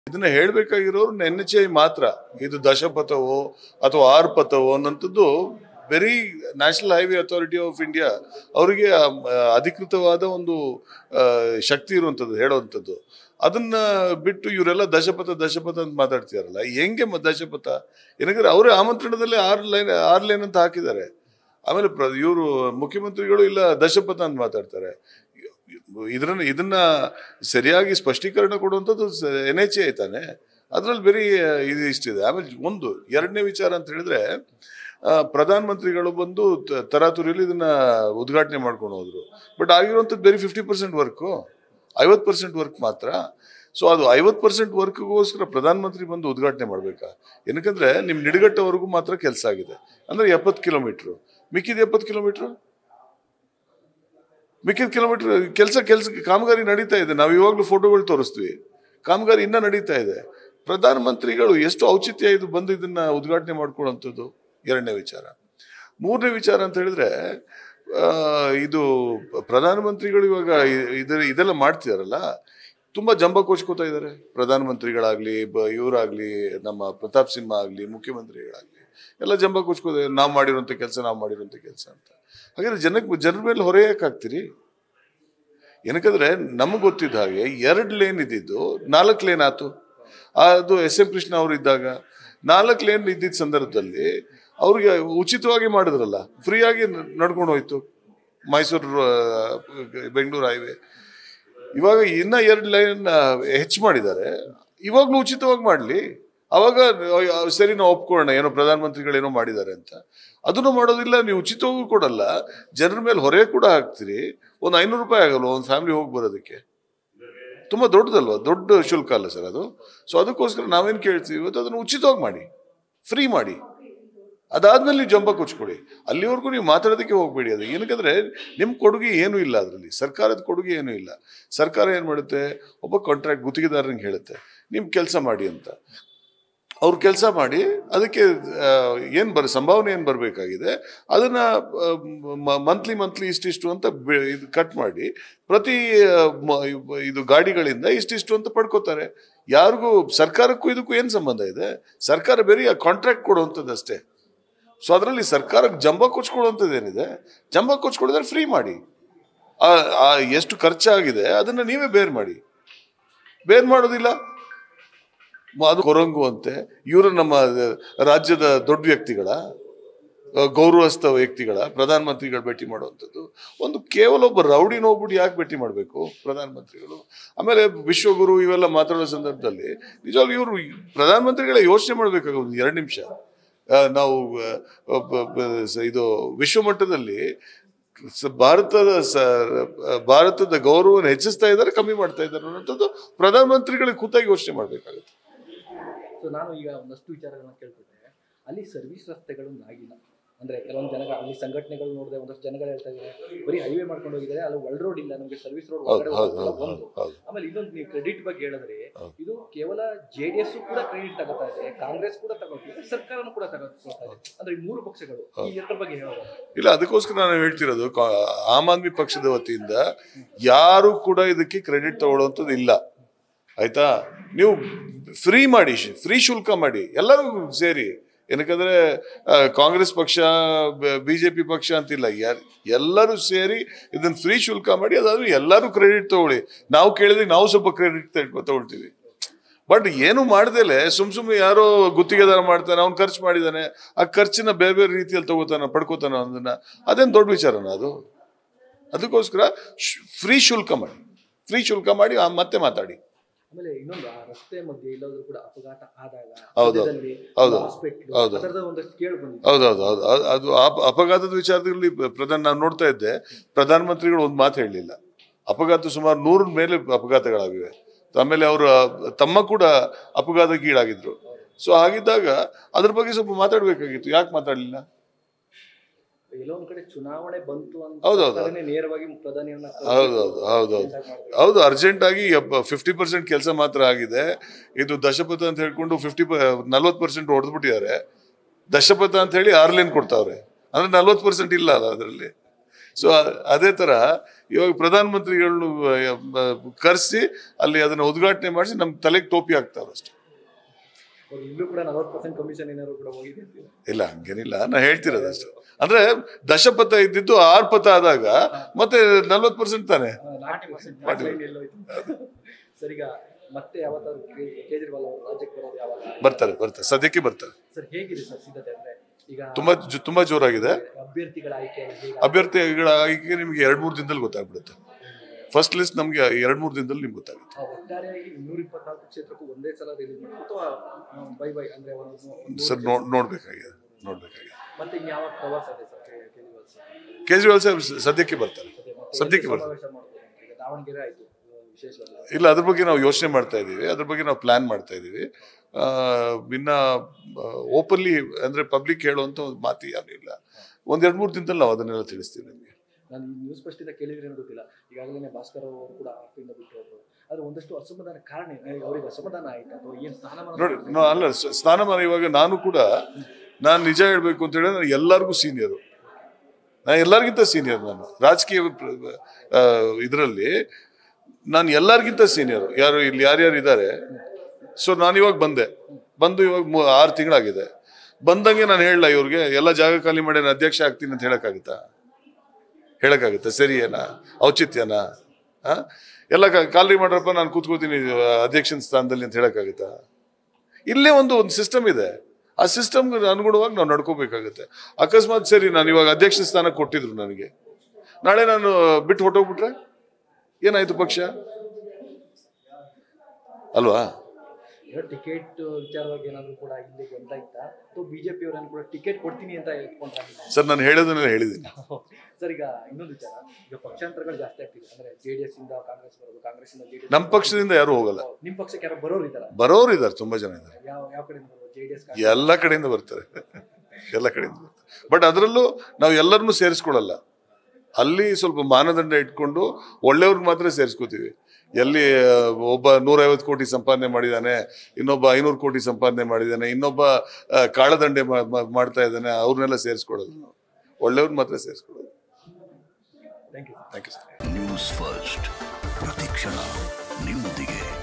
ಇದನ್ನ ಹೇಳ್ಬೇಕಾಗಿರೋರು N H I ಮಾತ್ರ ಇದು ದಶಪಥವೋ ಅಥವಾ ಆರು ಪಥವೋ ಅನ್ನೋಂಥದ್ದು very national highway authority of India ಅವರಿಗೆ ಆ, ಅಧಿಕೃತವಾದ ಒಂದು ಆ, ಶಕ್ತಿ ಇರುವಂಥದ್ದು ಹೇಳುವಂಥದ್ದು ಅದನ್ನ ಬಿಟ್ಟು ಇವರೆಲ್ಲ ದಶಪಥ ದಶಪಥ ಅಂತ ಮಾತಾಡ್ತಿದಾರಲ್ಲ ಹೆಂಗೆ ಮ- ದಶಪಥ ಏನಂದ್ರೆ ಅವರೇ ಆಮಂತ್ರಣದಲ್ಲಿ ಆರು ಲೈನ್ ಆರು ಲೈನ್ ಅಂತ ಹಾಕಿದ್ದಾರೆ ಆಮೇಲೆ ಇವರು ಮುಖ್ಯಮಂತ್ರಿಗಳು ಇಲ್ಲ ದಶಪಥ ಅಂತ ಮಾತಾಡ್ತಾರೆ ಇದನ್ನ ಇದನ್ನ ಸರಿಯಾಗಿ ಸ್ಪಷ್ಟೀಕರಣ ಕೊಡುವಂಥದ್ದು ಎನ್ ಎಚ್ ಎ ತಾನೆ ಅದ್ರಲ್ಲಿ ಬರೀ ಇದು ಇಷ್ಟಿದೆ ಆಮೇಲೆ ಒಂದು ಎರಡನೇ ವಿಚಾರ ಅಂತ ಹೇಳಿದ್ರೆ ಆ, ಪ್ರಧಾನ ಮಂತ್ರಿಗಳು ಬಂದು ತ- ತರಾತುರಿಯಲ್ಲಿ ಇದನ್ನ ಉದ್ಘಾಟನೆ ಮಾಡ್ಕೊಂಡು ಹೋದ್ರು ಬಟ್ ಆಗಿರುವಂಥದ್ದು ಬರೀ ಫಿಫ್ಟಿ ಪರ್ಸೆಂಟ್ ವರ್ಕು ಐವತ್ತು ಪರ್ಸೆಂಟ್ ವರ್ಕ್ ಮಾತ್ರ ಸೊ ಅದು ಐವತ್ತು ಪರ್ಸೆಂಟ್ ವರ್ಕ್ಗೋಸ್ಕರ ಪ್ರಧಾನಮಂತ್ರಿ ಬಂದು ಉದ್ಘಾಟನೆ ಮಾಡ್ಬೇಕಾ ಏನಕ್ಕಂದ್ರೆ ನಿಮ್ ನಿಡಗಟ್ಟವರೆಗೂ ಮಾತ್ರ ಕೆಲಸ ಆಗಿದೆ ಅಂದ್ರೆ ಎಪ್ಪತ್ತು ಕಿಲೋಮೀಟ್ರು ಮಿಕ್ಕಿದ ಎಪ್ಪತ್ತು ಕಿಲೋಮೀಟ್ರು ಮಿಕ್ಕಿದ ಕಿಲೋಮೀಟರ್ ಕೆಲಸ ಕೆಲಸ ಕಾಮಗಾರಿ ನಡೀತಾ ಇದೆ ನಾವು ಇವಾಗಲೂ ಫೋಟೋಗಳು ತೋರಿಸ್ತೀವಿ ಕಾಮಗಾರಿ ಇನ್ನ ನಡೀತಾ ಇದೆ ಪ್ರಧಾನಮಂತ್ರಿಗಳು ಎಷ್ಟು ಔಚಿತ್ಯ ಇದು ಬಂದು ಇದನ್ನ ಉದ್ಘಾಟನೆ ಮಾಡ್ಕೊಳ್ಳುವಂಥದ್ದು ಎರಡನೇ ವಿಚಾರ ಮೂರನೇ ವಿಚಾರ ಅಂತ ಹೇಳಿದ್ರೆ ಆ, ಇದು ಪ್ರಧಾನಮಂತ್ರಿಗಳು ಇವಾಗ ಇ- ಇದರ ಇದೆಲ್ಲ ಮಾಡ್ತಿದಾರಲ್ಲ ತುಂಬಾ ಜಂಬ ಕೋಚ್ಕೋತಾ ಇದ್ದಾರೆ ಪ್ರಧಾನಮಂತ್ರಿಗಳಾಗ್ಲಿ ಬ ಇವರಾಗ್ಲಿ ನಮ್ಮ ಪ್ರತಾಪ್ ಸಿಂಹ ಆಗ್ಲಿ ಮುಖ್ಯಮಂತ್ರಿಗಳಾಗ್ಲಿ ಎಲ್ಲ ಜಂಬ ಕೋಚ್ಕೋದೆ ನಾವು ಮಾಡಿರುವಂತ ಕೆಲಸ ನಾವು ಮಾಡಿರುವಂತ ಕೆಲಸ ಅಂತ ಹಾಗಾದ್ರೆ ಜನಕ್ಕೆ ಜನರ ಮೇಲೆ ಹೊರೆ ಯಾಕೆ ಹಾಕ್ತೀರಿ ಏನಕ್ಕಂದ್ರೆ ನಮ್ಗೆ ಗೊತ್ತಿದ್ದ ಹಾಗೆ ಎರಡು ಲೇನ್ ಇದ್ದಿದ್ದು ನಾಲ್ಕು ಲೇನ್ ಆತು ಅದು ಎಸ್ ಎಂ ಕೃಷ್ಣ ಅವರು ಇದ್ದಾಗ ನಾಲ್ಕು ಲೇನ್ ಇದ್ದಿದ್ದ ಸಂದರ್ಭದಲ್ಲಿ ಅವ್ರಿಗೆ ಉಚಿತವಾಗಿ ಮಾಡಿದ್ರಲ್ಲ ಫ್ರೀಯಾಗಿ ನಡ್ಕೊಂಡು ಹೋಯ್ತು ಮೈಸೂರು ಬೆಂಗಳೂರು ಹೈವೇ ಇವಾಗ ಇನ್ನ ಎರಡು ಲೈನ್ ಹೆಚ್ಚು ಮಾಡಿದ್ದಾರೆ ಇವಾಗ್ಲೂ ಉಚಿತವಾಗಿ ಮಾಡಲಿ ಅವಾಗ ಅಯ್ಯೋ, ಸರಿ ನಾವು ಒಪ್ಕೊಳ್ಳೋಣ ಏನೋ ಪ್ರಧಾನಮಂತ್ರಿಗಳು ಏನೋ ಮಾಡಿದ್ದಾರೆ ಅಂತ ಅದನ್ನು ಮಾಡೋದಿಲ್ಲ ನೀವು ಉಚಿತವಾಗೂ ಕೊಡಲ್ಲ ಜನರ ಮೇಲೆ ಹೊರೆ ಕೂಡ ಹಾಕ್ತೀರಿ ಒಂದು ಐನೂರು ರೂಪಾಯಿ ಆಗಲ್ಲ ಒಂದು ಫ್ಯಾಮಿಲಿ ಹೋಗಿ ಬರೋದಕ್ಕೆ ತುಂಬಾ ದೊಡ್ಡದಲ್ವಾ ದೊಡ್ಡ ಶುಲ್ಕ ಅಲ್ಲ ಸರ್ ಅದು ಸೊ ಅದಕ್ಕೋಸ್ಕರ ನಾವೇನ್ ಕೇಳ್ತೀವಿ ಇವತ್ತು ಅದನ್ನು ಉಚಿತವಾಗಿ ಮಾಡಿ ಫ್ರೀ ಮಾಡಿ ಅದಾದ್ಮೇಲೆ ನೀವು ಜಂಬ ಕೊಚ್ಕೊಡಿ ಅಲ್ಲಿವರೆಗೂ ನೀವು ಮಾತಾಡೋದಕ್ಕೆ ಹೋಗ್ಬೇಡಿ ಅದು ಏನಕ್ಕಂದ್ರೆ ನಿಮ್ ಕೊಡುಗೆ ಏನೂ ಇಲ್ಲ ಅದರಲ್ಲಿ ಸರ್ಕಾರದ ಕೊಡುಗೆ ಏನೂ ಇಲ್ಲ ಸರ್ಕಾರ ಏನ್ ಮಾಡುತ್ತೆ ಒಬ್ಬ ಕಾಂಟ್ರಾಕ್ಟ್ ಗುತ್ತಿಗೆದಾರನಿಗೆ ಹೇಳುತ್ತೆ ನಿಮ್ ಕೆಲಸ ಮಾಡಿ ಅಂತ ಅವ್ರು ಕೆಲಸ ಮಾಡಿ ಅದಕ್ಕೆ ಆ, ಏನ್ ಬರ ಸಂಭಾವನೆ ಏನ್ ಬರಬೇಕಾಗಿದೆ ಅದನ್ನ ಮಂತ್ಲಿ ಮಂತ್ಲಿ ಇಷ್ಟಿಷ್ಟು ಅಂತ ಬೆ- ಇದು ಕಟ್ ಮಾಡಿ ಪ್ರತಿ ಆ, ಮ- ಇದು ಗಾಡಿಗಳಿಂದ ಇಷ್ಟಿಷ್ಟು ಅಂತ ಪಡ್ಕೋತಾರೆ ಯಾರಿಗೂ ಸರ್ಕಾರಕ್ಕೂ ಇದಕ್ಕೂ ಏನ್ ಸಂಬಂಧ ಇದೆ ಸರ್ಕಾರ ಬೇರೆ ಕಾಂಟ್ರಾಕ್ಟ್ ಕೊಡುವಂಥದ್ದಷ್ಟೇ ಸೊ ಅದರಲ್ಲಿ ಸರ್ಕಾರಕ್ಕೆ ಜಂಬ ಕೊಚ್ಕೊಳ್ಳುವಂಥದ್ದು ಏನಿದೆ ಜಂಬ ಕೊಚ್ಕೊಳ್ಳಿದ್ರೆ ಫ್ರೀ ಮಾಡಿ ಆ ಆ ಎಷ್ಟು ಖರ್ಚಾಗಿದೆ ಅದನ್ನ ನೀವೇ ಬೇರ್ ಮಾಡಿ ಬೇರ್ ಮಾಡೋದಿಲ್ಲ ಮ- ಅದು ಕೊರಂಗು ಅಂತೆ ಇವರು ನಮ್ಮ ರಾಜ್ಯದ ದೊಡ್ಡ ವ್ಯಕ್ತಿಗಳ ಆ, ಗೌರವಸ್ಥ ವ್ಯಕ್ತಿಗಳ ಪ್ರಧಾನಮಂತ್ರಿಗಳು ಭೇಟಿ ಮಾಡುವಂಥದ್ದು ಒಂದು ಕೇವಲ ಒಬ್ಬ ರೌಡಿನ ಹೋಗ್ಬಿಟ್ಟು ಯಾಕೆ ಭೇಟಿ ಮಾಡಬೇಕು ಪ್ರಧಾನಮಂತ್ರಿಗಳು ಆಮೇಲೆ ವಿಶ್ವಗುರು ಇವೆಲ್ಲ ಮಾತಾಡೋ ಸಂದರ್ಭದಲ್ಲಿ ನಿಜವಾಗ್ಲೂ ಇವರು ಪ್ರಧಾನಮಂತ್ರಿಗಳೇ ಯೋಚನೆ ಮಾಡಬೇಕಾಗ ಒಂದು ಎರಡು ನಿಮಿಷ ಆ, ನಾವು ಆ, ಬ- ಬ- ಸ- ಇದು ವಿಶ್ವ ಮಟ್ಟದಲ್ಲಿ ಸ- ಭಾರತದ ಸ- ಭಾರತದ ಗೌರವವನ್ನು ಹೆಚ್ಚಿಸ್ತಾ ಇದ್ದಾರೆ ಕಮ್ಮಿ ಮಾಡ್ತಾ ಇದ್ದಾರೆ ಅನ್ನೋಂಥದ್ದು ಪ್ರಧಾನಮಂತ್ರಿಗಳಿಗೆ ಕೂತಾಗಿ ಯೋಚನೆ ಮಾಡಬೇಕಾಗುತ್ತೆ ಸೊ ನಾನು ಈಗ ಒಂದಷ್ಟು ವಿಚಾರಗಳನ್ನ ಕೇಳ್ತಿದ್ದೆ ಅಲ್ಲಿ ಸರ್ವಿಸ್ ರಸ್ತೆಗಳು ಆಗಿಲ್ಲ ಅಂದ್ರೆ ಕೆಲವೊಂದು ಜನ ಅಲ್ಲಿ ಸಂಘಟನೆಗಳು ನೋಡಿದೆ ಒಂದಷ್ಟು ಜನಗಳು ಹೇಳ್ತಾ ಇದ್ದಾರೆ ಬರೀ ಹೈವೇ ಮಾಡ್ಕೊಂಡು ಹೋಗಿದ್ದಾರೆ ಅಲ್ಲಿ ಒಳ್ ರೋಡ್ ಇಲ್ಲ ನಮಗೆ ಸರ್ವಿಸ್ ರೋಡ್ ಹೌದು ಒಳಗಡೆ ಹೌದು ಹೋಗೋದಿಲ್ಲ, ಹೌದು ಒಂದು ಹೌದು ಆಮೇಲೆ ಇನ್ನೊಂದು ನೀವು ಕ್ರೆಡಿಟ್ ಬಗ್ಗೆ ಹೇಳಿದ್ರೆ ಹೌದು. ಇದು ಕೇವಲ ಜೆ ಡಿ ಎಸ್ ಕೂಡ ಕ್ರೆಡಿಟ್ ತಗೋತಾ ಇದೆ ಕಾಂಗ್ರೆಸ್ ಕೂಡ ತಗೋತಿದೆ ಸರ್ಕಾರನೂ ಕೂಡ ತಗೋತಾ ಇದೆ ಅಂದ್ರೆ ಈ ಮೂರು ಪಕ್ಷಗಳು ಈ ಎತ್ತರ ಬಗ್ಗೆ ಹೇಳೋದು ಇಲ್ಲ ಅದಕ್ಕೋಸ್ಕರ ನಾನು ಹೇಳ್ತಿರೋದು ಕಾ- ಆಮ್ ಆದ್ಮಿ ಪಕ್ಷದ ವತಿಯಿಂದ ಯಾರು ಕೂಡ ಇದಕ್ಕೆ ಕ್ರೆಡಿಟ್ ತಗೊಳ್ಳುವಂಥದ್ದು ಇಲ್ಲ ಆಯ್ತಾ ನೀವು ಫ್ರೀ ಮಾಡಿ ಫ್ರೀ ಶುಲ್ಕ ಮಾಡಿ ಎಲ್ಲರೂ ಸೇರಿ ಏನಕ್ಕಂದ್ರೆ ಆ, ಕಾಂಗ್ರೆಸ್ ಪಕ್ಷ ಬಿಜೆಪಿ ಪಕ್ಷ ಅಂತಿಲ್ಲ ಯಾರ್ ಎಲ್ಲರೂ ಸೇರಿ ಇದನ್ನ ಫ್ರೀ ಶುಲ್ಕ ಮಾಡಿ ಅದಾದ್ರೂ ಎಲ್ಲರೂ ಕ್ರೆಡಿಟ್ ತಗೊಳ್ಳಿ ನಾವು ಕೇಳಿದ್ರೆ ನಾವು ಸ್ವಲ್ಪ ಕ್ರೆಡಿಟ್ ತಗೊಳ್ತೀವಿ ಬಟ್ ಏನು ಮಾಡ್ದೇಲೆ ಸುಮ್ ಸುಮ್ಮನೆ ಯಾರೋ ಗುತ್ತಿಗೆದಾರ ಮಾಡ್ತಾನೆ ಅವ್ನು ಖರ್ಚು ಮಾಡಿದಾನೆ ಆ ಖರ್ಚನ್ನ ಬೇರೆ ಬೇರೆ ರೀತಿಯಲ್ಲಿ ತಗೋತಾನ ಪಡ್ಕೋತಾನ ಅದನ್ನ ಅದೇನು ದೊಡ್ಡ ವಿಚಾರನ ಅದು ಅದಕ್ಕೋಸ್ಕರ ಫ್ರೀ ಶುಲ್ಕ ಮಾಡಿ ಫ್ರೀ ಶುಲ್ಕ ಮಾಡಿ ಆ ಮತ್ತೆ ಮಾತಾಡಿ ಆಮೇಲೆ ಇನ್ನೊಂದು ಆ ರಸ್ತೆ ಮಧ್ಯೆ ಎಲ್ಲಾದ್ರೂ ಕೂಡ ಅಪಘಾತ ಆದಾಗ ಹೌದು. ಮಧ್ಯದಲ್ಲಿ ಹೌದು. ಹಾಸ್ಪಿಟ್ಲ್ ಹೌದು. ಅದರದ ಒಂದಷ್ಟು ಕೇಳಿ ಬಂದಿದೆ ಹೌದೌದು ಹೌದು ಅದು- ಅದು ಅಪ- ಅಪಘಾತದ ವಿಚಾರದಲ್ಲಿ ಪ್ರಧಾನ ನಾನು ನೋಡ್ತಾ ಇದ್ದೆ ಪ್ರಧಾನಮಂತ್ರಿಗಳು ಒಂದು ಮಾತು ಹೇಳಲಿಲ್ಲ ಅಪಘಾತ ಸುಮಾರು ನೂರ ಮೇಲೆ ಅಪಘಾತಗಳಾಗಿವೆ ಆಮೇಲೆ ಅವರು ತಮ್ಮ ಕೂಡ ಅಪಘಾತಕ್ಕೀಡಾಗಿದ್ರು ಸೊ ಹಾಗಿದ್ದಾಗ ಅದ್ರ ಬಗ್ಗೆ ಸ್ವಲ್ಪ ಮಾತಾಡ್ಬೇಕಾಗಿತ್ತು ಯಾಕೆ ಮಾತಾಡ್ಲಿಲ್ಲ ಎಲ್ಲೋ ಒಂದ್ ಕಡೆ ಚುನಾವಣೆ ಬಂತು ಅಂತ ಹೌದೌದು. ಸರ್ಕಾರನೇ ನೇರವಾಗಿ ಪ್ರಧಾನಿಯನ್ನ ಹೌದೌದು ಹೌದೌದು ಹೌದು ಅರ್ಜೆಂಟ್ ಆಗಿ ಫಿಫ್ಟಿ ಪರ್ಸೆಂಟ್ ಕೆಲಸ ಮಾತ್ರ ಆಗಿದೆ ಇದು ದಶಪಥ ಅಂತ ಹೇಳ್ಕೊಂಡು ಫಿಫ್ಟಿ ನಲ್ವತ್ತು ಪರ್ಸೆಂಟ್ ಹೊಡೆದ್ಬಿಟ್ಟಿದ್ದಾರೆ ದಶಪಥ ಅಂತ ಹೇಳಿ ಆರು ಲೇನ್ ಕೊಡ್ತಾವ್ರೆ ಅಂದ್ರೆ ನಲ್ವತ್ತು ಪರ್ಸೆಂಟ್ ಇಲ್ಲ ಅಲ್ಲ ಅದರಲ್ಲಿ ಸೊ ಅದೇ ತರ ಇವಾಗ ಪ್ರಧಾನಮಂತ್ರಿಗಳನ್ನು ಕರೆಸಿ ಅಲ್ಲಿ ಅದನ್ನ ಉದ್ಘಾಟನೆ ಮಾಡಿಸಿ ನಮ್ ತಲೆಗೆ ಟೋಪಿ ಹಾಕ್ತಾವ್ರು ಅಷ್ಟೇ ಅವ್ರು ಇಲ್ಲೂ ಕೂಡ ನಲವತ್ತು ಪರ್ಸೆಂಟ್ ಕಮಿಷನ್ ಏನಾದ್ರು ಕೂಡ ಹೋಗಿದೆ ಅಂತೀರಾ? ಇಲ್ಲ ಹಂಗೇನಿಲ್ಲ ನಾ ಹೇಳ್ತಿರೋದು ಅಷ್ಟೇ ಅಂದ್ರೆ ದಶಪಥ ಇದ್ದಿದ್ದು ಆರು ಪಥ ಆದಾಗ ಮತ್ತೆ ನಲ್ವತ್ತು ಪರ್ಸೆಂಟ್ ತಾನೆ ಆ, ನಾಲ್ಕು percent, ನಾಲ್ಕು line ಎಲ್ಲೋಯ್ತು? ಸರ್ ಈಗ ಮತ್ತೆ ಯಾವತ್ತಾದ್ರು ಕೇ- ಕೇಜ್ರಿವಾಲ್ ಅವರು ರಾಜ್ಯಕ್ಕೆ ಬರೋದು ಯಾವಾಗ ಬರ್ತಾರೆ ಬರ್ತಾರೆ ಸದ್ಯಕ್ಕೆ ಬರ್ತಾರೆ ಸರ್ ಹೇಗಿದೆ ಸರ್ ಸಿದ್ಧತೆ ಅಂದ್ರೆ ಈಗ ತುಂಬಾ ಜೊ- ತುಂಬಾ ಜೋರಾಗಿದೆ ಅಭ್ಯರ್ಥಿಗಳ ಆಯ್ಕೆ ಹೇಗೆ ಅಭ್ಯರ್ಥಿಗಳ ಆಯ್ಕೆ ನಿಮ್ಗೆ ಎರಡ್ ಮೂರು ದಿನದಲ್ಲಿ ಗೊತ್ತಾಗ್ಬಿಡುತ್ತೆ ಫಸ್ಟ್ ಲಿಸ್ಟ್ ನಮ್ಗೆ ಎರಡ್ ಮೂರು ದಿನದಲ್ಲಿ ನಿಮ್ಗೆ ಗೊತ್ತಾಗುತ್ತೆ ಆ, ಒಟ್ಟಾರೆಯಾಗಿ ಇನ್ನೂರ ಇಪ್ಪತ್ನಾಲ್ಕು ಕ್ಷೇತ್ರಕ್ಕೂ ಒಂದೇ ಸಲ ರಿಲೀಸ್ ಮಾಡಿ ಅಥವಾ ಬೈ ಬೈ ಅಂದ್ರೆ ಒಂದು ಒಂದು ಸರ್ ನೋಡ್ ನೋಡ್ಬೇಕಾಗಿದೆ ನೋಡ್ಬೇಕಾಗಿದೆ ಮತ್ತೆ ಇನ್ಯಾವ ಪ್ರವಾಸ ಇದೆ ಸರ್ ಕೇ- ಕೇಜ್ರಿವಾಲ್ ಸರ್ ಕೇಜ್ರಿವಾಲ್ ಸಾಹೇಬ್ ಸದ್ಯಕ್ಕೆ ಬರ್ತಾರೆ ಮತ್ತೆ ಮತ್ತೆ ಸದ್ಯಕ್ಕೆ ಎಲ್ಲಿ ಬರ್ತಾರೆ ಸಮಾವೇಶ ಮಾಡ್ಬೋದು ಅಂತ? ಈಗ ದಾವಣಗೆರೆ ಆಯ್ತು ಆ, ವಿಶೇಷವಾಗಿ ಇಲ್ಲ ಅದ್ರ ಬಗ್ಗೆ ನಾವು ಯೋಚನೆ ಮಾಡ್ತಾ ಇದ್ದೀವಿ ಅದ್ರ ಬಗ್ಗೆ ನಾವು ಪ್ಲಾನ್ ಮಾಡ್ತಾ ಇದ್ದೀವಿ ಆ, ಇನ್ನ ಓಪನ್ಲಿ ಅಂದ್ರೆ ಪಬ್ಲಿಕ್ ಹೇಳುವಂತ ಒಂದು ಮಾತು ಯಾರು ಇಲ್ಲ ಒಂದ್ ಎರಡ್ ಮೂರು ದಿನದಲ್ಲಿ ನಾವು ಅದನ್ನೆಲ್ಲ ತಿಳಿಸ್ತೀವಿ ನಿಮಗೆ ನಾನು ಈ ನ್ಯೂಸ್ ಫಸ್ಟ್ ಇಂದ ಕೇಳಿದ್ರೆ ಏನೋ ಗೊತ್ತಿಲ್ಲ ಈಗಾಗಲೇ ಭಾಸ್ಕರ್ ಅವರು ಕೂಡ ಆಫಿಂದ ಬಿಟ್ಟು ಹೋದ್ರು ಆದ್ರೆ ಒಂದಷ್ಟು ಅಸಮಾಧಾನ ಕಾರಣ ಏನು? ಅವ್ರಿಗೆ ಅಸಮಾಧಾನ ಆಯ್ತು ಅಥವಾ ಏನ್ ಸ್ನಾನಮಾನ ನೋಡಿ ನಾ- ಅಲ್ಲ ಸ- ಸ್ನಾನಮಾನ ಇವಾಗ ನಾನು ಕೂಡ ನಾನು ನಿಜ ಹೇಳ್ಬೇಕು ಅಂತ ಹೇಳಿದ್ರೆ ನಾನು ಎಲ್ಲರಿಗೂ ಸೀನಿಯರು ನಾನು ಎಲ್ಲರಿಗಿಂತ ಸೀನಿಯರ್ ನಾನು ರಾಜಕೀಯ ಇದರಲ್ಲಿ ನಾನು ಎಲ್ಲರಿಗಿಂತ ಸೀನಿಯರ್ ಯಾರು ಇಲ್ಲಿ ಯಾರ್ಯಾರು ಇದ್ದಾರೆ ಸೊ ನಾನು ಇವಾಗ ಬಂದೆ ಬಂದು ಇವಾಗ ಮೂ- ಆರು ತಿಂಗಳಾಗಿದೆ ಬಂದಂಗೆ ನಾನು ಹೇಳಲ್ಲ ಇವ್ರಿಗೆ ಎಲ್ಲ ಜಾಗ ಖಾಲಿ ಮಾಡಿ ನಾನು ಅಧ್ಯಕ್ಷ ಆಗ್ತೀನಿ ಅಂತ ಹೇಳಕ್ಕಾಗುತ್ತಾ ಹೇಳಕ್ಕಾಗುತ್ತಾ ಸರಿ ಏನಾ ಔಚಿತ್ಯನಾ ಆ? ಎಲ್ಲ ಕ- ಖಾಲಿ ಮಾಡ್ರಪ್ಪ ನಾನು ಕೂತ್ಕೋತೀನಿ ಅಧ್ಯಕ್ಷನ ಸ್ಥಾನದಲ್ಲಿ ಅಂತ ಹೇಳಕ್ಕಾಗುತ್ತಾ ಇಲ್ಲೇ ಒಂದು ಒಂದು ಸಿಸ್ಟಮ್ ಇದೆ ಆ ಸಿಸ್ಟಮ್ಗೆ ಅನುಗುಣವಾಗಿ ನಾವು ನಡ್ಕೋಬೇಕಾಗುತ್ತೆ ಅಕಸ್ಮಾತ್ ಸರಿ ನಾನು ಇವಾಗ ಅಧ್ಯಕ್ಷ ಸ್ಥಾನ ಕೊಟ್ಟಿದ್ರು ನನಗೆ ನಾಳೆ ನಾನು ಬಿಟ್ಟು ಹೊಟ್ಟೋಗ್ಬಿಟ್ರೆ ಏನಾಯ್ತು ಪಕ್ಷ ಅಲ್ವಾ ಈಗ ಟಿಕೆಟ್ ವಿಚಾರವಾಗಿ ಏನಾದ್ರು ಕೂಡ ಇಲ್ಲಿ ಗೊಂದಾಯ್ತಾ ಅಥವಾ ಬಿಜೆಪಿ ಅವರನ್ನು ಕೂಡ ಟಿಕೆಟ್ ಕೊಡ್ತೀನಿ ಅಂತ ಹೇಳ್ಕೊಂಡ್ರೆ ಸರ್ ನಾನು ಹೇಳೋದನ್ನೆಲ್ಲ ಹೇಳಿದ್ದೀನಿ ಸರ್ ಈಗ ಇನ್ನೊಂದು ವಿಚಾರ ಈಗ ಪಕ್ಷಾಂತರಗಳು ಜಾಸ್ತಿ ಆಗ್ತಿದೆ ಅಂದ್ರೆ ಜೆಡಿಎಸ್ ಇಂದ ಕಾಂಗ್ರೆಸ್ ಬರೋದು ಕಾಂಗ್ರೆಸ್ ಇಂದ ಜೆಡಿಎಸ್ ನಮ್ಮ ಪಕ್ಷದಿಂದ ಯಾರು ಹೋಗಲ್ಲ ನಿಮ್ ಪಕ್ಷಕ್ಕೆ ಯಾರೋ ಬರೋರು ಇದಾರ ಬರೋರು ಇದ್ದಾರೆ ತುಂಬಾ ಜನ ಇದ್ದಾರೆ ಯಾವ ಯಾವ ಕಡೆಯಿಂದ ಬರೋದು ಜೆಡಿಎಸ್ ಎಲ್ಲ ಕಡೆಯಿಂದ ಬರ್ತಾರೆ ಎಲ್ಲ ಕಡೆಯಿಂದ ಬರ್ತಾರೆ ಬಟ್ ಅದರಲ್ಲೂ ನಾವು ಎಲ್ಲರನ್ನೂ ಸೇರಿಸ್ಕೊಳ್ಳಲ್ಲ ಅಲ್ಲಿ ಸ್ವಲ್ಪ ಮಾನದಂಡ ಇಟ್ಕೊಂಡು ಒಳ್ಳೆಯವ್ರಿಗೆ ಮಾತ್ರ ಸೇರಿಸ್ಕೋತೀವಿ ಎಲ್ಲಿ ಆ, ಒಬ್ಬ ನೂರೈವತ್ತು ಕೋಟಿ ಸಂಪಾದನೆ ಮಾಡಿದ್ದಾನೆ ಇನ್ನೊಬ್ಬ ಐನೂರು ಕೋಟಿ ಸಂಪಾದನೆ ಮಾಡಿದ್ದಾನೆ ಇನ್ನೊಬ್ಬ ಆ, ಕಾಳದಂಡೆ ಮಾ- ಮಾ- ಮಾಡ್ತಾ ಇದ್ದಾನೆ ಅವ್ರನ್ನೆಲ್ಲ ಸೇರಿಸ್ಕೊಳ್ಳೋದು ನಾವು ಒಳ್ಳೆಯವ್ರನ್ನ ಮಾತ್ರ ಸೇರಿಸ್ಕೊಳ್ಳೋದು thank you thank you sir news first ಪ್ರತಿಕ್ಷಣ ನಿಮ್ಮೊಂದಿಗೆ